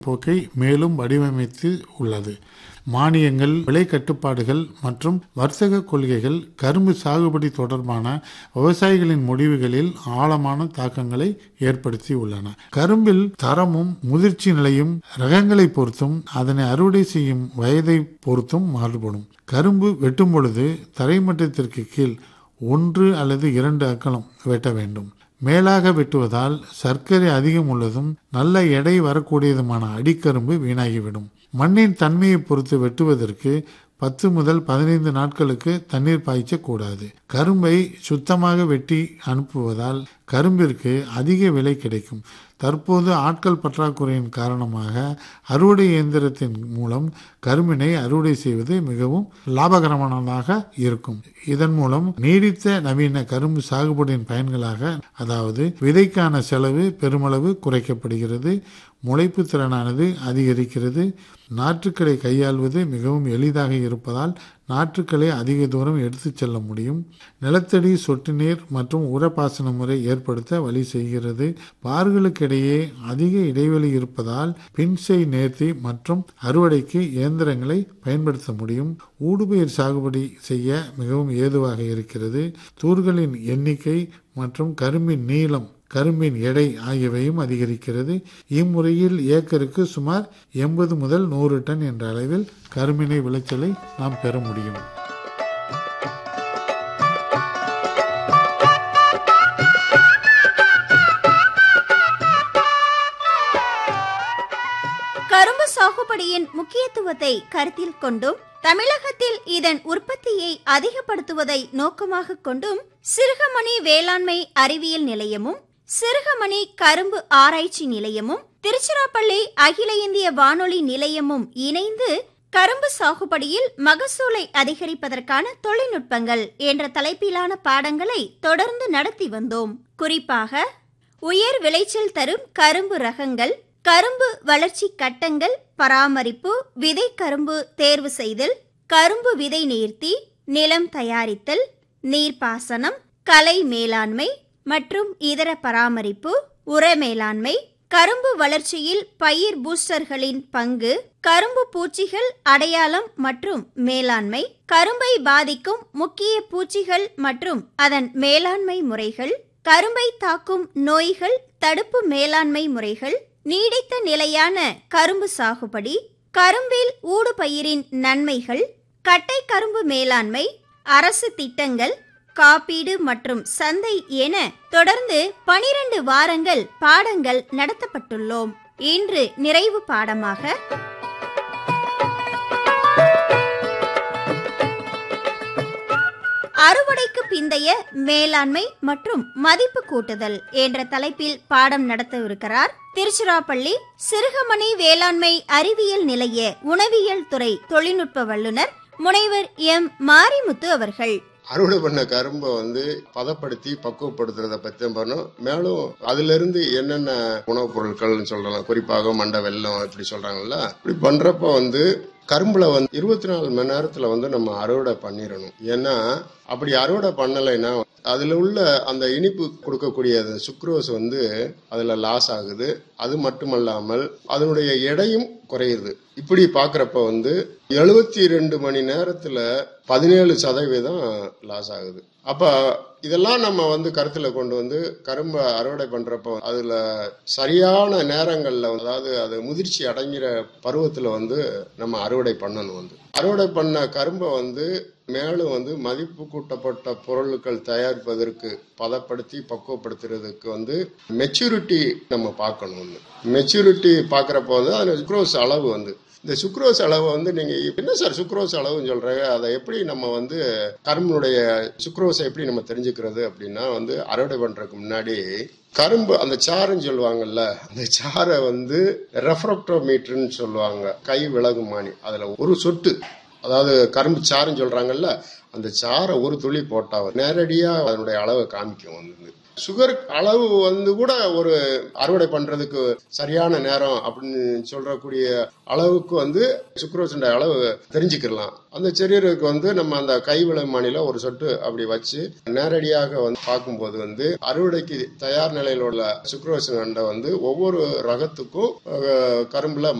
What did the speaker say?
போக்கை மேலும் வடிவமைத்து உள்ளது மானியங்கள் விலை கட்டுப்பாடுகள் மற்றும் வர்த்தக கொள்கைகள் கரும்பு சாகுபடி தொடர்பான விவசாயிகளின் முடிவுகளில் ஆழமான தாக்கங்களை ஏற்படுத்தி உள்ளன கரும்பில் தரமும் முதிர்ச்சி நிலையும் ரகங்களை பொறுத்தும் அதனை அறுவடை செய்யும் வயதை பொறுத்தும் மாறுபடும் கரும்பு வெட்டும் பொழுது தரைமட்டத்திற்கு கீழ் ஒன்று அல்லது இரண்டு அக்கலம் வெட்ட வேண்டும் மேலாக வெட்டுவதால் சர்க்கரை அதிகம் உள்ளதும் நல்ல எடை வரக்கூடியதுமான அடிக்கரும்பு வீணாகிவிடும் மண்ணின் தன்மையை பொறுத்து வெட்டுவதற்கு பத்து முதல் பதினைந்து நாட்களுக்கு தண்ணீர் பாய்ச்சக்கூடாது கரும்பை சுத்தமாக வெட்டி அனுப்புவதால் கரும்பிற்கு அதிக விலை கிடைக்கும் தற்போது ஆட்கள் பற்றாக்குறையின் காரணமாக அறுவடை இயந்திரத்தின் மூலம் கரும்பினை அறுவடை செய்வது மிகவும் லாபகரமானதாக இருக்கும் இதன் மூலம் நீடித்த நவீன கரும்பு சாகுபடியின் பயன்களாக அதாவது விதைக்கான செலவு பெருமளவு குறைக்கப்படுகிறது முளைப்பு திறனானது அதிகரிக்கிறது நாற்றுக்களை கையாள்வது மிகவும் எளிதாக இருப்பதால் நாற்றுக்களை அதிக தூரம் எடுத்துச் செல்ல முடியும் நிலத்தடி சொட்டு நீர் மற்றும் உரப்பாசன முறை ஏற்படுத்த வழி செய்கிறது பார்களுக்கிடையே அதிக இடைவெளி இருப்பதால் பின்செய் நேர்த்தி மற்றும் அறுவடைக்கு இயந்திரங்களை பயன்படுத்த முடியும் ஊடுபயிர் சாகுபடி செய்ய மிகவும் ஏதுவாக இருக்கிறது தூர்களின் எண்ணிக்கை மற்றும் கரும்பின் நீளம் கரும்பின் எடை ஆகியவையும் அதிகரிக்கிறது இம்முறையில் ஏக்கருக்கு சுமார் எண்பது முதல் நூறு டன் என்ற அளவில் கரும்பினை விளைச்சலை நாம் பெற முடியும் கரும்பு சாகுபடியின் முக்கியத்துவத்தை கருத்தில் கொண்டும் தமிழகத்தில் இதன் உற்பத்தியை அதிகப்படுத்துவதை நோக்கமாக கொண்டும் சிறுகமணி வேளாண்மை அறிவியல் நிலையமும் சிறுகமணி கரும்பு ஆராய்ச்சி நிலையமும் திருச்சிராப்பள்ளி அகில இந்திய வானொலி நிலையமும் இணைந்து கரும்பு சாகுபடியில் மகசூலை அதிகரிப்பதற்கான தொழில்நுட்பங்கள் என்ற தலைப்பிலான பாடங்களை தொடர்ந்து நடத்தி வந்தோம் குறிப்பாக உயர் விளைச்சல் தரும் கரும்பு ரகங்கள் கரும்பு வளர்ச்சி கட்டங்கள் பராமரிப்பு விதை கரும்பு தேர்வு செய்தல் கரும்பு விதை நேர்த்தி நிலம் தயாரித்தல் நீர்ப்பாசனம் கலை மேலாண்மை மற்றும் இதர பராமரிப்பு உர மேலாண்மை கரும்பு வளர்ச்சியில் பயிர் பூஸ்டர்களின் பங்கு கரும்பு பூச்சிகள் அடையாளம் மற்றும் மேலாண்மை கரும்பை பாதிக்கும் முக்கிய பூச்சிகள் மற்றும் அதன் மேலாண்மை முறைகள் கரும்பை தாக்கும் நோய்கள் தடுப்பு மேலாண்மை முறைகள் நீடித்த நிலையான கரும்பு சாகுபடி கரும்பில் ஊடுபயிரின் நன்மைகள் கட்டை கரும்பு மேலாண்மை அரசு திட்டங்கள் காப்பீடு மற்றும் சந்தை என தொடர்ந்து பனிரெண்டு வாரங்கள் பாடங்கள் நடத்தப்பட்டுள்ளோம் இன்று நிறைவு பாடமாக அறுவடைக்கு பிந்தைய மேலாண்மை மற்றும் மதிப்பு கூட்டுதல் என்ற தலைப்பில் பாடம் நடத்தவிருக்கிறார் திருச்சிராப்பள்ளி சிறுகமணி வேளாண்மை அறிவியல் நிலைய உணவியல் துறை தொழில்நுட்ப வல்லுநர் முனைவர் எம் மாரிமுத்து அவர்கள் அறுவடை பண்ண கரும்பை வந்து பதப்படுத்தி பக்குவப்படுத்துறத பத்தி பண்ணோம் மேலும் அதுல இருந்து என்னென்ன உணவுப் பொருட்கள்னு சொல்லலாம் குறிப்பாக மண்டை வெல்லம் இப்படி சொல்றாங்கல்ல இப்படி பண்றப்ப வந்து கரும்புல வந்து இருபத்தி நாலு மணி நேரத்துல வந்து நம்ம அறுவடை பண்ணிடணும் ஏன்னா அப்படி அறுவடை பண்ணலைன்னா அதுல உள்ள அந்த இனிப்பு கொடுக்கக்கூடிய சுக்ரோஸ் வந்து அதுல லாஸ் ஆகுது அது மட்டுமல்லாமல் அதனுடைய எடையும் குறையுது இப்படி பாக்குறப்ப வந்து எழுபத்தி ரெண்டு மணி நேரத்துல பதினேழு சதவீதம் லாஸ் ஆகுது அப்ப இதெல்லாம் நம்ம வந்து கருத்துல கொண்டு வந்து கரும்பை அறுவடை பண்றப்ப அதுல சரியான நேரங்கள்ல அதாவது அது முதிர்ச்சி அடைங்கிற பருவத்துல வந்து நம்ம அறுவடை பண்ணணும் வந்து அறுவடை பண்ண கரும்பை வந்து மேலும் வந்து மதிப்பு கூட்டப்பட்ட பொருட்கள் தயாரிப்பதற்கு பதப்படுத்தி பக்குவப்படுத்துறதுக்கு வந்து மெச்சூரிட்டி நம்ம பார்க்கணும் ஒன்று மெச்சூரிட்டி பார்க்குறப்ப வந்து அதில் சுக்ரோஸ் அளவு வந்து இந்த சுக்ரோஸ் அளவு வந்து நீங்க என்ன சார் சுக்ரோஸ் அளவுன்னு சொல்றாங்க அதை எப்படி நம்ம வந்து கரும்பினுடைய சுக்ரோஸை எப்படி நம்ம தெரிஞ்சுக்கிறது அப்படின்னா வந்து அறுவடை பண்றதுக்கு முன்னாடி கரும்பு அந்த சாறுன்னு சொல்லுவாங்கல்ல அந்த சாரை வந்து ரெஃப்ரக்டோமீட்டர்னு சொல்லுவாங்க கை விலகுமானி அதுல ஒரு சொட்டு அதாவது கரும்பு சாறுன்னு சொல்றாங்கல்ல அந்த சாறை ஒரு துளி போட்டா நேரடியா அதனுடைய அளவை காமிக்கும் வந்து சுகர் அளவு வந்து கூட ஒரு அறுவடை பண்றதுக்கு சரியான நேரம் அப்படின்னு சொல்றக்கூடிய அளவுக்கு வந்து சுக்ரோஸுடைய அளவு தெரிஞ்சுக்கலாம் அந்த செரியருக்கு வந்து நம்ம அந்த கைவிளை மாநில ஒரு சொட்டு அப்படி வச்சு நேரடியாக வந்து பார்க்கும்போது வந்து அறுவடைக்கு தயார் நிலையில் உள்ள சுக்ரோஸ் வந்து ஒவ்வொரு ரகத்துக்கும் அஹ், கரும்புல